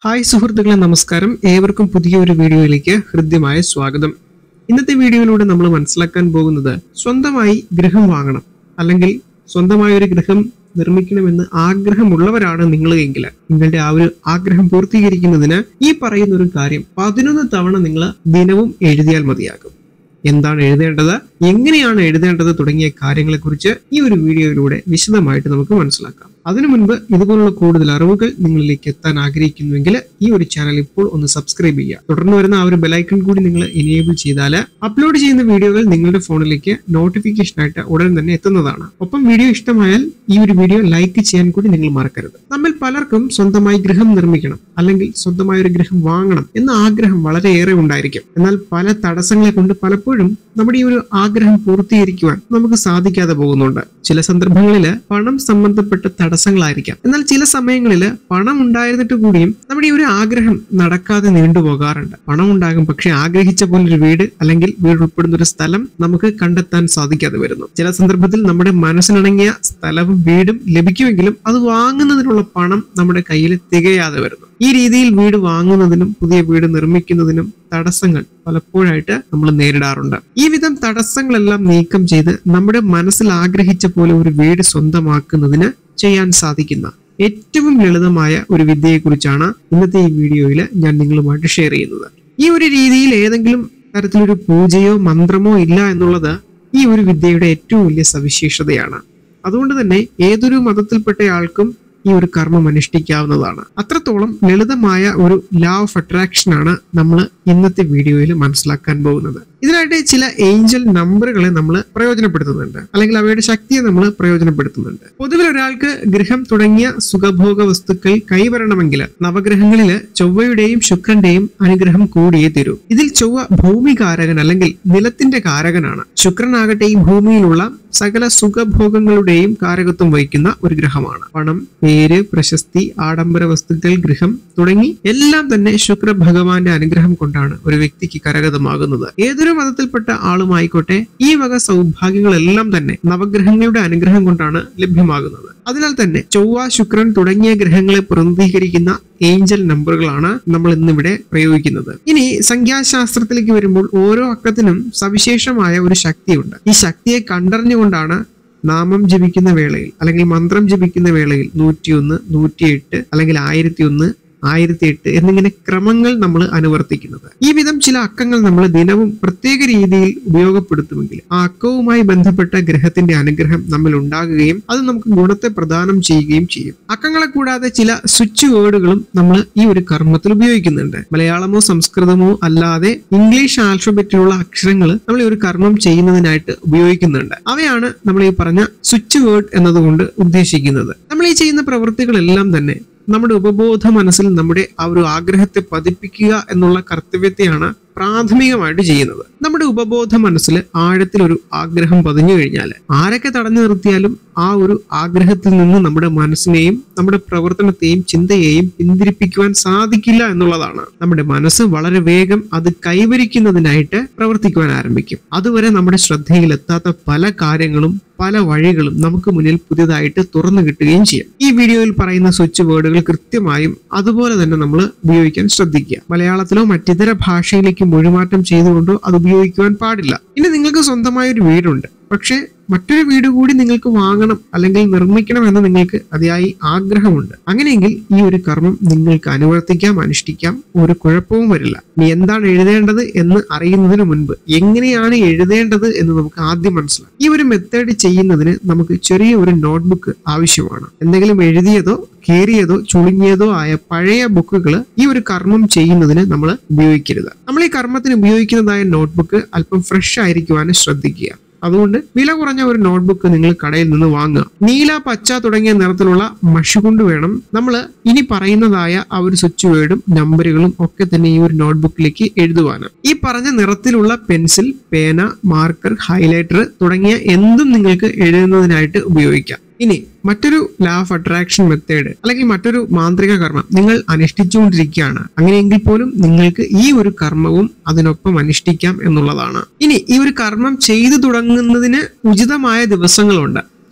hi സുഹൃത്തുക്കളെ നമസ്കാരം ഏവർക്കും പുതിയൊരു വീഡിയോയിലേക്ക് ഹൃദ്യമായ സ്വാഗതം ഇന്നത്തെ വീഡിയോയിലൂടെ നമ്മൾ മനസ്സിലാക്കാൻ പോകുന്നത് സ്വന്തമായി ഗൃഹം വാങ്ങണം അല്ലെങ്കിൽ സ്വന്തമായ ഒരു ഗൃഹം നിർമ്മിക്കണമെന്ന് ആഗ്രഹമുള്ളവരാണ് നിങ്ങൾ എങ്കിൽ നിങ്ങളുടെ ആ ഒരു ആഗ്രഹം പൂർത്തീകരിക്കുന്നതിന് ഈ പറയുന്ന ഒരു കാര്യം പതിനൊന്ന് തവണ നിങ്ങൾ ദിനവും എഴുതിയാൽ മതിയാകും എന്താണ് എഴുതേണ്ടത് എങ്ങനെയാണ് എഴുതേണ്ടത് തുടങ്ങിയ കാര്യങ്ങളെക്കുറിച്ച് ഈ ഒരു വീഡിയോയിലൂടെ വിശദമായിട്ട് നമുക്ക് മനസ്സിലാക്കാം അതിനു മുൻപ് ഇതുപോലുള്ള കൂടുതൽ അറിവുകൾ നിങ്ങളിലേക്ക് എത്താൻ ആഗ്രഹിക്കുന്നുവെങ്കിൽ ഈ ഒരു ചാനൽ ഇപ്പോൾ ഒന്ന് സബ്സ്ക്രൈബ് ചെയ്യുക തുടർന്ന് വരുന്ന ആ ഒരു ബെലൈക്കൺ കൂടി നിങ്ങൾ എനേബിൾ ചെയ്താൽ അപ്ലോഡ് ചെയ്യുന്ന വീഡിയോകൾ നിങ്ങളുടെ ഫോണിലേക്ക് നോട്ടിഫിക്കേഷൻ ആയിട്ട് ഉടൻ തന്നെ എത്തുന്നതാണ് ഒപ്പം വീഡിയോ ഇഷ്ടമായാൽ ഈ ഒരു വീഡിയോ ലൈക്ക് ചെയ്യാൻ കൂടി നിങ്ങൾ മറക്കരുത് നമ്മൾ പലർക്കും സ്വന്തമായി ഗൃഹം നിർമ്മിക്കണം അല്ലെങ്കിൽ സ്വന്തമായ ഒരു ഗൃഹം വാങ്ങണം എന്ന ആഗ്രഹം വളരെയേറെ ഉണ്ടായിരിക്കും എന്നാൽ പല തടസ്സങ്ങളെ കൊണ്ട് പലപ്പോഴും നമ്മുടെ ഈ ഒരു ആഗ്രഹം പൂർത്തീകരിക്കുവാൻ നമുക്ക് സാധിക്കാതെ പോകുന്നുണ്ട് ചില സന്ദർഭങ്ങളിൽ പണം സംബന്ധപ്പെട്ട തടസ്സങ്ങളായിരിക്കാം എന്നാൽ ചില സമയങ്ങളിൽ പണം ഉണ്ടായിരുന്നിട്ട് കൂടിയും നമ്മുടെ ഈ ഒരു ആഗ്രഹം നടക്കാതെ നീണ്ടുപോകാറുണ്ട് പണം ഉണ്ടാകും പക്ഷെ ആഗ്രഹിച്ച പോലെ ഒരു വീട് അല്ലെങ്കിൽ വീട് ഉൾപ്പെടുന്ന ഒരു സ്ഥലം നമുക്ക് കണ്ടെത്താൻ സാധിക്കാതെ വരുന്നു ചില സന്ദർഭത്തിൽ നമ്മുടെ മനസ്സിനിണങ്ങിയ സ്ഥലവും വീടും ലഭിക്കുമെങ്കിലും അത് വാങ്ങുന്നതിനുള്ള പണം നമ്മുടെ കയ്യിൽ തികയാതെ വരുന്നു ഈ രീതിയിൽ വീട് വാങ്ങുന്നതിനും പുതിയ വീട് നിർമ്മിക്കുന്നതിനും തടസ്സങ്ങൾ പലപ്പോഴായിട്ട് നമ്മൾ നേരിടാറുണ്ട് ഈ വിധം തടസ്സങ്ങളെല്ലാം നീക്കം ചെയ്ത് നമ്മുടെ മനസ്സിൽ ആഗ്രഹിച്ച പോലെ ഒരു വീട് സ്വന്തമാക്കുന്നതിന് ചെയ്യാൻ സാധിക്കുന്ന ഏറ്റവും ലളിതമായ ഒരു വിദ്യയെക്കുറിച്ചാണ് ഇന്നത്തെ ഈ വീഡിയോയിൽ ഞാൻ നിങ്ങളുമായിട്ട് ഷെയർ ചെയ്യുന്നത് ഈ ഒരു രീതിയിൽ ഏതെങ്കിലും തരത്തിലൊരു പൂജയോ മന്ത്രമോ ഇല്ല എന്നുള്ളത് ഈ ഒരു വിദ്യയുടെ ഏറ്റവും വലിയ സവിശേഷതയാണ് അതുകൊണ്ട് തന്നെ ഏതൊരു മതത്തിൽപ്പെട്ട ആൾക്കും ഈ ഒരു കർമ്മം അനുഷ്ഠിക്കാവുന്നതാണ് അത്രത്തോളം ലളിതമായ ഒരു ലാ ഓഫ് അട്രാക്ഷൻ ആണ് നമ്മൾ ഇന്നത്തെ വീഡിയോയിൽ മനസ്സിലാക്കാൻ പോകുന്നത് ഇതിനായിട്ട് ചില ഏഞ്ചൽ നമ്പറുകളെ നമ്മൾ പ്രയോജനപ്പെടുത്തുന്നുണ്ട് അല്ലെങ്കിൽ അവയുടെ ശക്തിയെ നമ്മൾ പ്രയോജനപ്പെടുത്തുന്നുണ്ട് പൊതുവിൽ ഒരാൾക്ക് ഗൃഹം തുടങ്ങിയ സുഖഭോഗ വസ്തുക്കൾ കൈവരണമെങ്കിൽ നവഗ്രഹങ്ങളിൽ ചൊവ്വയുടെയും ശുക്രന്റെയും അനുഗ്രഹം കൂടിയേ തരൂ ഇതിൽ ചൊവ്വ ഭൂമികാരകൻ അല്ലെങ്കിൽ നിലത്തിന്റെ കാരകനാണ് ശുക്രനാകട്ടെ ഈ ഭൂമിയിലുള്ള സകല സുഖഭോഗങ്ങളുടെയും കാരകത്വം വഹിക്കുന്ന ഒരു ഗ്രഹമാണ് പണം പേര് പ്രശസ്തി ആഡംബര വസ്തുക്കൾ ഗൃഹം തുടങ്ങി എല്ലാം തന്നെ ശുക്ര ഭഗവാന്റെ അനുഗ്രഹം കൊണ്ടാണ് ഒരു വ്യക്തിക്ക് കരഗതമാകുന്നത് ഏതൊരു മതത്തിൽപ്പെട്ട ആളുമായിക്കോട്ടെ ഈ വക സൗഭാഗ്യങ്ങളെല്ലാം തന്നെ നവഗ്രഹങ്ങളുടെ അനുഗ്രഹം കൊണ്ടാണ് ലഭ്യമാകുന്നത് അതിനാൽ തന്നെ ചൊവ്വ ശുക്രൻ തുടങ്ങിയ ഗ്രഹങ്ങളെ പ്രതിനിധീകരിക്കുന്ന ഏഞ്ചൽ നമ്പറുകളാണ് നമ്മൾ ഇന്നിവിടെ പ്രയോഗിക്കുന്നത് ഇനി സംഖ്യാശാസ്ത്രത്തിലേക്ക് വരുമ്പോൾ ഓരോ അക്കത്തിനും സവിശേഷമായ ഒരു ശക്തിയുണ്ട് ഈ ശക്തിയെ കണ്ടറിഞ്ഞുകൊണ്ടാണ് നാമം ജപിക്കുന്ന വേളയിൽ അല്ലെങ്കിൽ മന്ത്രം ജപിക്കുന്ന വേളയിൽ നൂറ്റിയൊന്ന് നൂറ്റിയെട്ട് അല്ലെങ്കിൽ ആയിരത്തി ഒന്ന് ആയിരത്തി എട്ട് എന്നിങ്ങനെ ക്രമങ്ങൾ നമ്മൾ അനുവർത്തിക്കുന്നത് ഈ വിധം ചില അക്കങ്ങൾ നമ്മൾ ദിനവും പ്രത്യേക രീതിയിൽ ഉപയോഗപ്പെടുത്തുമെങ്കിൽ ആ അക്കവുമായി ബന്ധപ്പെട്ട ഗ്രഹത്തിന്റെ അനുഗ്രഹം നമ്മൾ ഉണ്ടാകുകയും അത് നമുക്ക് ഗുണത്തെ പ്രദാനം ചെയ്യുകയും ചെയ്യും അക്കങ്ങളെ കൂടാതെ ചില സ്വിച്ച് വേർഡുകളും നമ്മൾ ഈ ഒരു കർമ്മത്തിൽ ഉപയോഗിക്കുന്നുണ്ട് മലയാളമോ സംസ്കൃതമോ അല്ലാതെ ഇംഗ്ലീഷ് ആൽഫബറ്റിലുള്ള അക്ഷരങ്ങൾ നമ്മൾ ഈ ഒരു കർമ്മം ചെയ്യുന്നതിനായിട്ട് ഉപയോഗിക്കുന്നുണ്ട് അവയാണ് നമ്മൾ ഈ പറഞ്ഞ സ്വിച്ച് വേർഡ് എന്നതുകൊണ്ട് ഉദ്ദേശിക്കുന്നത് നമ്മൾ ഈ ചെയ്യുന്ന പ്രവൃത്തികളെല്ലാം തന്നെ നമ്മുടെ ഉപബോധ മനസ്സിൽ നമ്മുടെ ആ ഒരു ആഗ്രഹത്തെ പതിപ്പിക്കുക എന്നുള്ള കർത്തവ്യത്തെയാണ് പ്രാഥമികമായിട്ട് ചെയ്യുന്നത് നമ്മുടെ ഉപബോധ മനസ്സിൽ ആഴത്തിൽ ഒരു ആഗ്രഹം പതിഞ്ഞു കഴിഞ്ഞാൽ ആരൊക്കെ തടഞ്ഞു നിർത്തിയാലും ആ ഒരു ആഗ്രഹത്തിൽ നിന്ന് നമ്മുടെ മനസ്സിനെയും നമ്മുടെ പ്രവർത്തനത്തെയും ചിന്തയെയും പിന്തിരിപ്പിക്കുവാൻ സാധിക്കില്ല എന്നുള്ളതാണ് നമ്മുടെ മനസ്സ് വളരെ വേഗം അത് കൈവരിക്കുന്നതിനായിട്ട് പ്രവർത്തിക്കുവാൻ ആരംഭിക്കും അതുവരെ നമ്മുടെ ശ്രദ്ധയിൽ എത്താത്ത പല കാര്യങ്ങളും പല വഴികളും നമുക്ക് മുന്നിൽ പുതിയതായിട്ട് തുറന്നു കിട്ടുകയും ചെയ്യും ഈ വീഡിയോയിൽ പറയുന്ന സ്വിച്ച് വേർഡുകൾ കൃത്യമായും അതുപോലെ തന്നെ നമ്മൾ ഉപയോഗിക്കാൻ ശ്രദ്ധിക്കുക മലയാളത്തിലോ മറ്റിതര ഭാഷയിലേക്ക് മൊഴിമാറ്റം ചെയ്തുകൊണ്ടോ അത് ഉപയോഗിക്കുവാൻ പാടില്ല ഇനി നിങ്ങൾക്ക് സ്വന്തമായ ഒരു വീടുണ്ട് പക്ഷേ മറ്റൊരു വീട് കൂടി നിങ്ങൾക്ക് വാങ്ങണം അല്ലെങ്കിൽ നിർമ്മിക്കണം എന്ന് നിങ്ങൾക്ക് അതിയായി ആഗ്രഹമുണ്ട് അങ്ങനെയെങ്കിൽ ഈ ഒരു കർമ്മം നിങ്ങൾക്ക് അനുവർത്തിക്കാം അനുഷ്ഠിക്കാം ഒരു കുഴപ്പവും വരില്ല നീ എന്താണ് എഴുതേണ്ടത് എന്ന് അറിയുന്നതിന് മുൻപ് എങ്ങനെയാണ് എഴുതേണ്ടത് എന്ന് നമുക്ക് ആദ്യം മനസ്സിലാക്കാം ഈ ഒരു മെത്തേഡ് ചെയ്യുന്നതിന് നമുക്ക് ചെറിയ ഒരു നോട്ട്ബുക്ക് ആവശ്യമാണ് എന്തെങ്കിലും എഴുതിയതോ കീറിയതോ ചുളുങ്ങിയതോ ആയ പഴയ ബുക്കുകൾ ഈ ഒരു കർമ്മം ചെയ്യുന്നതിന് നമ്മൾ ഉപയോഗിക്കരുത് നമ്മൾ ഈ കർമ്മത്തിന് ഉപയോഗിക്കുന്നതായ നോട്ട്ബുക്ക് അല്പം ഫ്രഷ് ആയിരിക്കുവാൻ ശ്രദ്ധിക്കുക അതുകൊണ്ട് വില കുറഞ്ഞ ഒരു നോട്ട്ബുക്ക് നിങ്ങൾ കടയിൽ നിന്ന് വാങ്ങുക നീല പച്ച തുടങ്ങിയ നിറത്തിലുള്ള മഷി കൊണ്ട് വേണം നമ്മൾ ഇനി പറയുന്നതായ ആ ഒരു സ്വിച്ച് വേർഡും നമ്പറുകളും ഒക്കെ തന്നെ ഈ ഒരു നോട്ട്ബുക്കിലേക്ക് എഴുതുവാന് ഈ പറഞ്ഞ നിറത്തിലുള്ള പെൻസിൽ പേന മാർക്കർ ഹൈലൈറ്റർ തുടങ്ങിയ എന്തും നിങ്ങൾക്ക് എഴുതുന്നതിനായിട്ട് ഉപയോഗിക്കാം ഇനി മറ്റൊരു ലാ ഓഫ് അട്രാക്ഷൻ മെത്തേഡ് അല്ലെങ്കിൽ മറ്റൊരു മാന്ത്രിക കർമ്മം നിങ്ങൾ അനുഷ്ഠിച്ചുകൊണ്ടിരിക്കുകയാണ് അങ്ങനെയെങ്കിൽ പോലും നിങ്ങൾക്ക് ഈ ഒരു കർമ്മവും അതിനൊപ്പം അനുഷ്ഠിക്കാം എന്നുള്ളതാണ് ഇനി ഈ ഒരു കർമ്മം ചെയ്തു തുടങ്ങുന്നതിന് ഉചിതമായ ദിവസങ്ങളുണ്ട്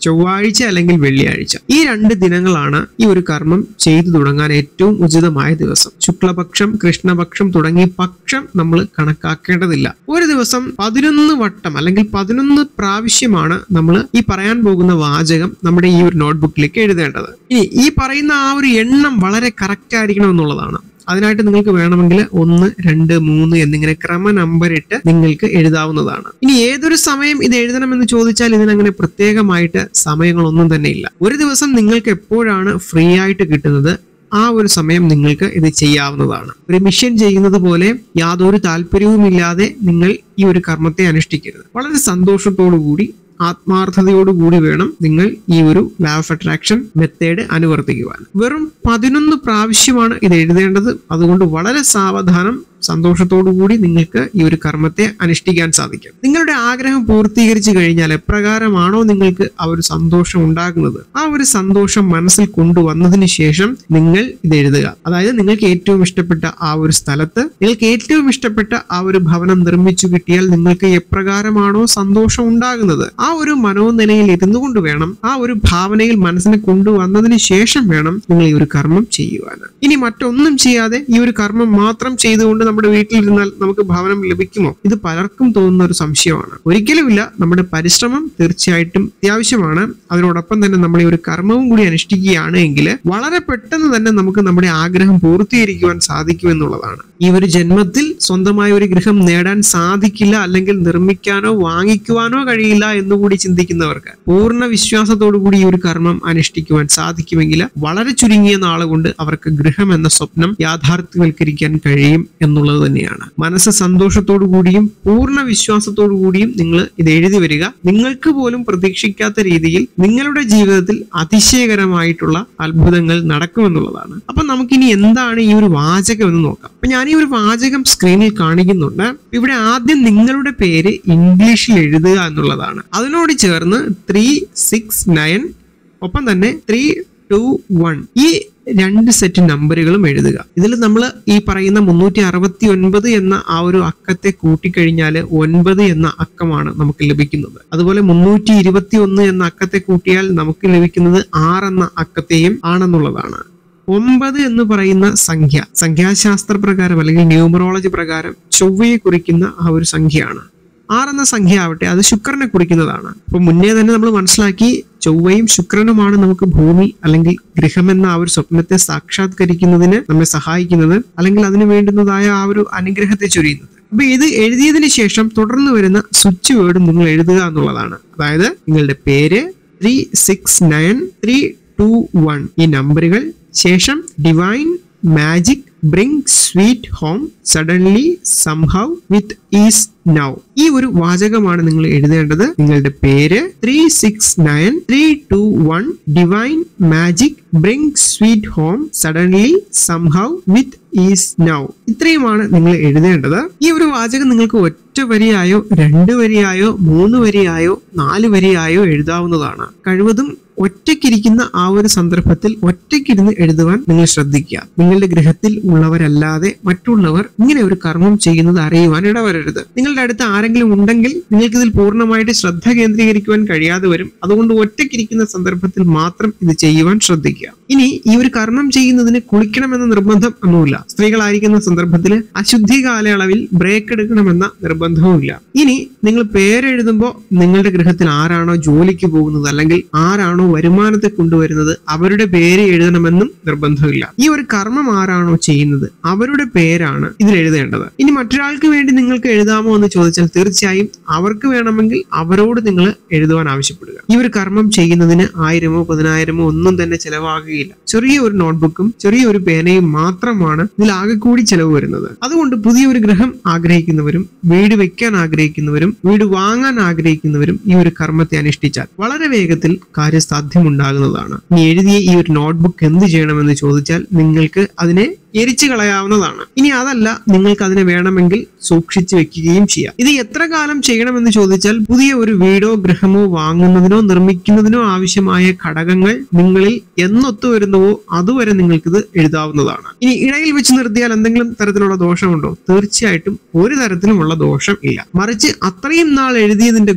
ചൊവ്വാഴ്ച അല്ലെങ്കിൽ വെള്ളിയാഴ്ച ഈ രണ്ട് ദിനങ്ങളാണ് ഈ ഒരു കർമ്മം ചെയ്തു തുടങ്ങാൻ ഏറ്റവും ഉചിതമായ ദിവസം ശുക്ലപക്ഷം കൃഷ്ണപക്ഷം തുടങ്ങി പക്ഷം നമ്മൾ കണക്കാക്കേണ്ടതില്ല ഒരു ദിവസം പതിനൊന്ന് വട്ടം അല്ലെങ്കിൽ പതിനൊന്ന് പ്രാവശ്യമാണ് നമ്മൾ ഈ പറയാൻ പോകുന്ന വാചകം നമ്മുടെ ഈ ഒരു നോട്ട്ബുക്കിലേക്ക് എഴുതേണ്ടത് ഇനി ഈ പറയുന്ന ആ ഒരു എണ്ണം വളരെ കറക്റ്റ് ആയിരിക്കണം എന്നുള്ളതാണ് അതിനായിട്ട് നിങ്ങൾക്ക് വേണമെങ്കിൽ ഒന്ന് രണ്ട് മൂന്ന് എന്നിങ്ങനെ ക്രമ നമ്പർ ഇട്ട് നിങ്ങൾക്ക് എഴുതാവുന്നതാണ് ഇനി ഏതൊരു സമയം ഇത് എഴുതണമെന്ന് ചോദിച്ചാൽ ഇതിനങ്ങനെ പ്രത്യേകമായിട്ട് സമയങ്ങളൊന്നും തന്നെ ഇല്ല ഒരു ദിവസം നിങ്ങൾക്ക് എപ്പോഴാണ് ഫ്രീ ആയിട്ട് കിട്ടുന്നത് ആ ഒരു സമയം നിങ്ങൾക്ക് ഇത് ചെയ്യാവുന്നതാണ് ഒരു മിഷൻ ചെയ്യുന്നത് പോലെ യാതൊരു താല്പര്യവുമില്ലാതെ നിങ്ങൾ ഈ ഒരു കർമ്മത്തെ അനുഷ്ഠിക്കരുത് വളരെ സന്തോഷത്തോടു കൂടി ആത്മാർത്ഥതയോടുകൂടി വേണം നിങ്ങൾ ഈ ഒരു ലാ ഓഫ് അട്രാക്ഷൻ മെത്തേഡ് അനുവർത്തിക്കുവാൻ വെറും പതിനൊന്ന് പ്രാവശ്യമാണ് ഇത് എഴുതേണ്ടത് അതുകൊണ്ട് വളരെ സാവധാനം സന്തോഷത്തോടു കൂടി നിങ്ങൾക്ക് ഈ ഒരു കർമ്മത്തെ അനുഷ്ഠിക്കാൻ സാധിക്കും നിങ്ങളുടെ ആഗ്രഹം പൂർത്തീകരിച്ചു കഴിഞ്ഞാൽ എപ്രകാരമാണോ നിങ്ങൾക്ക് ആ ഒരു സന്തോഷം ഉണ്ടാകുന്നത് ആ ഒരു സന്തോഷം മനസ്സിൽ കൊണ്ടുവന്നതിന് ശേഷം നിങ്ങൾ ഇത് എഴുതുക അതായത് നിങ്ങൾക്ക് ഏറ്റവും ഇഷ്ടപ്പെട്ട ആ ഒരു സ്ഥലത്ത് നിങ്ങൾക്ക് ഏറ്റവും ഇഷ്ടപ്പെട്ട ആ ഒരു ഭവനം നിർമ്മിച്ചു കിട്ടിയാൽ നിങ്ങൾക്ക് എപ്രകാരമാണോ സന്തോഷം ഉണ്ടാകുന്നത് ആ ഒരു മനോനിലയിൽ ഇരുന്നു കൊണ്ട് വേണം ആ ഒരു ഭാവനയിൽ മനസ്സിനെ കൊണ്ടുവന്നതിന് ശേഷം വേണം നിങ്ങൾ ഈ ഒരു കർമ്മം ചെയ്യുവാൻ ഇനി മറ്റൊന്നും ചെയ്യാതെ ഈ ഒരു കർമ്മം മാത്രം ചെയ്തുകൊണ്ട് നമ്മുടെ വീട്ടിലിരുന്നാൽ നമുക്ക് ഭവനം ലഭിക്കുമോ ഇത് പലർക്കും തോന്നുന്ന ഒരു സംശയമാണ് ഒരിക്കലുമില്ല നമ്മുടെ പരിശ്രമം തീർച്ചയായിട്ടും അത്യാവശ്യമാണ് അതിനോടൊപ്പം തന്നെ നമ്മൾ ഈ ഒരു കർമ്മവും കൂടി അനുഷ്ഠിക്കുകയാണ് എങ്കിൽ വളരെ പെട്ടെന്ന് തന്നെ നമുക്ക് നമ്മുടെ ആഗ്രഹം പൂർത്തീകരിക്കുവാൻ സാധിക്കും എന്നുള്ളതാണ് ഈ ഒരു ജന്മത്തിൽ സ്വന്തമായ ഒരു ഗൃഹം നേടാൻ സാധിക്കില്ല അല്ലെങ്കിൽ നിർമ്മിക്കാനോ വാങ്ങിക്കുവാനോ കഴിയില്ല എന്നുകൂടി ചിന്തിക്കുന്നവർക്ക് പൂർണ്ണ വിശ്വാസത്തോടു കൂടി ഈ ഒരു കർമ്മം അനുഷ്ഠിക്കുവാൻ സാധിക്കുമെങ്കിൽ വളരെ ചുരുങ്ങിയ നാളുകൊണ്ട് അവർക്ക് ഗൃഹം എന്ന സ്വപ്നം യാഥാർത്ഥ്യവൽക്കരിക്കാൻ കഴിയും എന്നുള്ളത് തന്നെയാണ് മനസ്സ് സന്തോഷത്തോടു കൂടിയും പൂർണ്ണ വിശ്വാസത്തോടു കൂടിയും നിങ്ങൾ ഇത് എഴുതി വരിക നിങ്ങൾക്ക് പോലും പ്രതീക്ഷിക്കാത്ത രീതിയിൽ നിങ്ങളുടെ ജീവിതത്തിൽ അതിശയകരമായിട്ടുള്ള അത്ഭുതങ്ങൾ നടക്കുമെന്നുള്ളതാണ് അപ്പൊ നമുക്കിനി എന്താണ് ഈ ഒരു വാചകം എന്ന് നോക്കാം അപ്പൊ ഞാൻ ഈ ഒരു വാചകം സ്ക്രീനിൽ കാണിക്കുന്നുണ്ട് ഇവിടെ ആദ്യം നിങ്ങളുടെ പേര് ഇംഗ്ലീഷിൽ എഴുതുക എന്നുള്ളതാണ് അതിനോട് ചേർന്ന് ത്രീ സിക്സ് നയൻ ഒപ്പം തന്നെ ത്രീ ടു വൺ ഈ രണ്ട് സെറ്റ് നമ്പറുകളും എഴുതുക ഇതിൽ നമ്മൾ ഈ പറയുന്ന മുന്നൂറ്റി അറുപത്തി ഒൻപത് എന്ന ആ ഒരു അക്കത്തെ കൂട്ടിക്കഴിഞ്ഞാൽ ഒൻപത് എന്ന അക്കമാണ് നമുക്ക് ലഭിക്കുന്നത് അതുപോലെ മുന്നൂറ്റി ഇരുപത്തി ഒന്ന് എന്ന അക്കത്തെ കൂട്ടിയാൽ നമുക്ക് ലഭിക്കുന്നത് ആറ് എന്ന അക്കത്തെയും ആണെന്നുള്ളതാണ് ഒമ്പത് എന്ന് പറയുന്ന സംഖ്യ സംഖ്യാശാസ്ത്ര പ്രകാരം അല്ലെങ്കിൽ ന്യൂമറോളജി പ്രകാരം ചൊവ്വയെ കുറിക്കുന്ന ആ ഒരു സംഖ്യയാണ് ആറെന്ന സംഖ്യ ആവട്ടെ അത് ശുക്രനെ കുറിക്കുന്നതാണ് അപ്പൊ മുന്നേ തന്നെ നമ്മൾ മനസ്സിലാക്കി ചൊവ്വയും ശുക്രനുമാണ് നമുക്ക് ഭൂമി അല്ലെങ്കിൽ ഗൃഹം എന്ന ആ ഒരു സ്വപ്നത്തെ സാക്ഷാത്കരിക്കുന്നതിന് നമ്മെ സഹായിക്കുന്നത് അല്ലെങ്കിൽ അതിന് വേണ്ടുന്നതായ ആ ഒരു അനുഗ്രഹത്തെ ചൊരിയുന്നത് അപ്പൊ ഇത് എഴുതിയതിനു ശേഷം തുടർന്ന് വരുന്ന സ്വിച്ച് വേർഡും നിങ്ങൾ എഴുതുക എന്നുള്ളതാണ് അതായത് നിങ്ങളുടെ പേര് three six nine three two one ഈ നമ്പറുകൾ ശേഷം divine magic bring sweet home suddenly somehow with ease now ഈ ഒരു വാചകമാണ് നിങ്ങൾ എഴുതേണ്ടത് നിങ്ങളുടെ പേര് three six nine three two one divine magic bring sweet home suddenly somehow with ease now ഇത്രയുമാണ് നിങ്ങൾ എഴുതേണ്ടത് ഈ ഒരു വാചകം നിങ്ങൾക്ക് ഒറ്റ വരിയായോ രണ്ട് വരിയായോ മൂന്ന് വരിയായോ നാല് വരിയായോ എഴുതാവുന്നതാണ് കഴിവതും ഒറ്റയ്ക്കിരിക്കുന്ന ആ ഒരു സന്ദർഭത്തിൽ ഒറ്റയ്ക്കിരുന്ന് എഴുതുവാൻ നിങ്ങൾ ശ്രദ്ധിക്കുക നിങ്ങളുടെ ഗൃഹത്തിൽ ഉള്ളവരല്ലാതെ മറ്റുള്ളവർ ഇങ്ങനെ ഒരു കർമ്മം ചെയ്യുന്നത് അറിയുവാൻ ഇടവരരുത് നിങ്ങളുടെ അടുത്ത് ആരെങ്കിലും ഉണ്ടെങ്കിൽ നിങ്ങൾക്ക് ഇതിൽ പൂർണ്ണമായിട്ട് ശ്രദ്ധ കേന്ദ്രീകരിക്കുവാൻ കഴിയാതെ വരും അതുകൊണ്ട് ഒറ്റയ്ക്കിരിക്കുന്ന സന്ദർഭത്തിൽ മാത്രം ഇത് ചെയ്യുവാൻ ശ്രദ്ധിക്കുക ഇനി ഈ ഒരു കർമ്മം ചെയ്യുന്നതിന് കുളിക്കണമെന്ന നിർബന്ധം ഒന്നുമില്ല സ്ത്രീകളായിരിക്കുന്ന സന്ദർഭത്തിൽ അശുദ്ധി കാലയളവിൽ ബ്രേക്ക് എടുക്കണമെന്ന നിർബന്ധവുമില്ല ഇനി നിങ്ങൾ പേരെഴുതുമ്പോൾ നിങ്ങളുടെ ഗൃഹത്തിൽ ആരാണോ ജോലിക്ക് പോകുന്നത് അല്ലെങ്കിൽ ആരാണോ വരുമാനത്തെ കൊണ്ടുവരുന്നത് അവരുടെ പേര് എഴുതണമെന്നും നിർബന്ധമില്ല ഈ ഒരു കർമ്മം ആരാണോ ചെയ്യുന്നത് അവരുടെ പേരാണ് ഇതിൽ എഴുതേണ്ടത് ഇനി മറ്റൊരാൾക്ക് വേണ്ടി നിങ്ങൾക്ക് എഴുതാമോ എന്ന് ചോദിച്ചാൽ തീർച്ചയായും അവർക്ക് വേണമെങ്കിൽ അവരോട് നിങ്ങൾ എഴുതുവാൻ ആവശ്യപ്പെടുക ഈ ഒരു കർമ്മം ചെയ്യുന്നതിന് ആയിരമോ പതിനായിരമോ ഒന്നും തന്നെ ചെലവാകുകയില്ല ചെറിയ ഒരു നോട്ട്ബുക്കും ചെറിയ ഒരു പേനയും മാത്രമാണ് ഇതിൽ ആകെ കൂടി ചെലവ് വരുന്നത് അതുകൊണ്ട് പുതിയൊരു ഗൃഹം ആഗ്രഹിക്കുന്നവരും വീട് വെക്കാൻ ആഗ്രഹിക്കുന്നവരും വീട് വാങ്ങാൻ ആഗ്രഹിക്കുന്നവരും ഈ ഒരു കർമ്മത്തെ അനുഷ്ഠിച്ചാൽ വളരെ വേഗത്തിൽ കാര്യസാധ്യമുണ്ടാകുന്നതാണ് ഇനി എഴുതിയ ഈ ഒരു നോട്ട്ബുക്ക് എന്ത് ചെയ്യണമെന്ന് ചോദിച്ചാൽ നിങ്ങൾക്ക് അതിനെ എരിച്ചു കളയാവുന്നതാണ് ഇനി അതല്ല നിങ്ങൾക്ക് അതിനെ വേണമെങ്കിൽ സൂക്ഷിച്ചു വെക്കുകയും ചെയ്യാം ഇത് എത്ര കാലം ചെയ്യണമെന്ന് ചോദിച്ചാൽ പുതിയ ഒരു വീടോ ഗൃഹമോ വാങ്ങുന്നതിനോ നിർമ്മിക്കുന്നതിനോ ആവശ്യമായ ഘടകങ്ങൾ നിങ്ങളിൽ എന്നൊത്തു വരുന്നുവോ അതുവരെ നിങ്ങൾക്കിത് എഴുതാവുന്നതാണ് ഇനി ഇടയിൽ വെച്ച് നിർത്തിയാൽ എന്തെങ്കിലും തരത്തിലുള്ള ദോഷമുണ്ടോ തീർച്ചയായിട്ടും ഒരു തരത്തിലുമുള്ള ദോഷം ഇല്ല മറിച്ച് അത്രയും നാൾ എഴുതിയതിന്റെ ഗുണം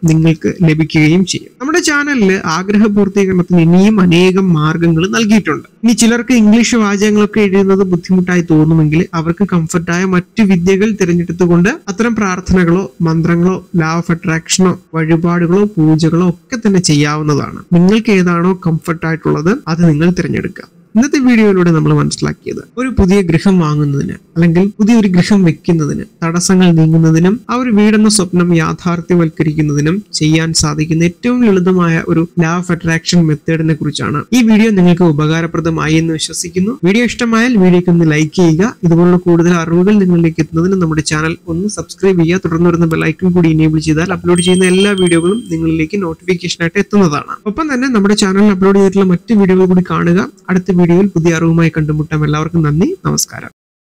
നിങ്ങൾക്ക് ലഭിക്കുകയും ചെയ്യും നമ്മുടെ ചാനലിൽ ആഗ്രഹ പൂർത്തീകരണത്തിന് ഇനിയും അനേകം മാർഗങ്ങൾ നൽകിയിട്ടുണ്ട് ഇനി ചിലർക്ക് ഇംഗ്ലീഷ് വാചകങ്ങളൊക്കെ എഴുതുന്നത് ബുദ്ധിമുട്ടായി തോന്നുമെങ്കിൽ അവർക്ക് കംഫർട്ടായ മറ്റു വിദ്യകൾ തിരഞ്ഞെടുത്തുകൊണ്ട് അത്തരം പ്രാർത്ഥനകളോ മന്ത്രങ്ങളോ ലാ ഓഫ് അട്രാക്ഷനോ വഴിപാടുകളോ പൂജകളോ ഒക്കെ തന്നെ ചെയ്യാവുന്നതാണ് നിങ്ങൾക്ക് ഏതാണോ കംഫർട്ട് ആയിട്ടുള്ളത് അത് നിങ്ങൾ തിരഞ്ഞെടുക്കുക ഇന്നത്തെ വീഡിയോയിലൂടെ നമ്മൾ മനസ്സിലാക്കിയത് ഒരു പുതിയ ഗൃഹം വാങ്ങുന്നതിന് അല്ലെങ്കിൽ പുതിയൊരു ഗൃഹം വെക്കുന്നതിന് തടസ്സങ്ങൾ നീങ്ങുന്നതിനും ആ ഒരു വീടെന്ന സ്വപ്നം യാഥാർത്ഥ്യവൽക്കരിക്കുന്നതിനും ചെയ്യാൻ സാധിക്കുന്ന ഏറ്റവും ലളിതമായ ഒരു ലാ ഓഫ് അട്രാക്ഷൻ മെത്തേഡിനെ കുറിച്ചാണ് ഈ വീഡിയോ നിങ്ങൾക്ക് ഉപകാരപ്രദമായി എന്ന് വിശ്വസിക്കുന്നു വീഡിയോ ഇഷ്ടമായാൽ വീഡിയോക്ക് ഒന്ന് ലൈക്ക് ചെയ്യുക ഇതുപോലുള്ള കൂടുതൽ അറിവുകൾ നിങ്ങളിലേക്ക് എത്തുന്നതിന് നമ്മുടെ ചാനൽ ഒന്ന് സബ്സ്ക്രൈബ് ചെയ്യുക തുടർന്ന് വരുന്ന ബെലൈക്കൺ കൂടി എനേബിൾ ചെയ്താൽ അപ്ലോഡ് ചെയ്യുന്ന എല്ലാ വീഡിയോകളും നിങ്ങളിലേക്ക് നോട്ടിഫിക്കേഷൻ ആയിട്ട് എത്തുന്നതാണ് ഒപ്പം തന്നെ നമ്മുടെ ചാനലിൽ അപ്ലോഡ് ചെയ്തിട്ടുള്ള മറ്റ് വീഡിയോകൾ കൂടി കാണുക അടുത്ത വീഡിയോയിൽ പുതിയ അറിവുമായി കണ്ടുമുട്ടാം എല്ലാവർക്കും നന്ദി നമസ്കാരം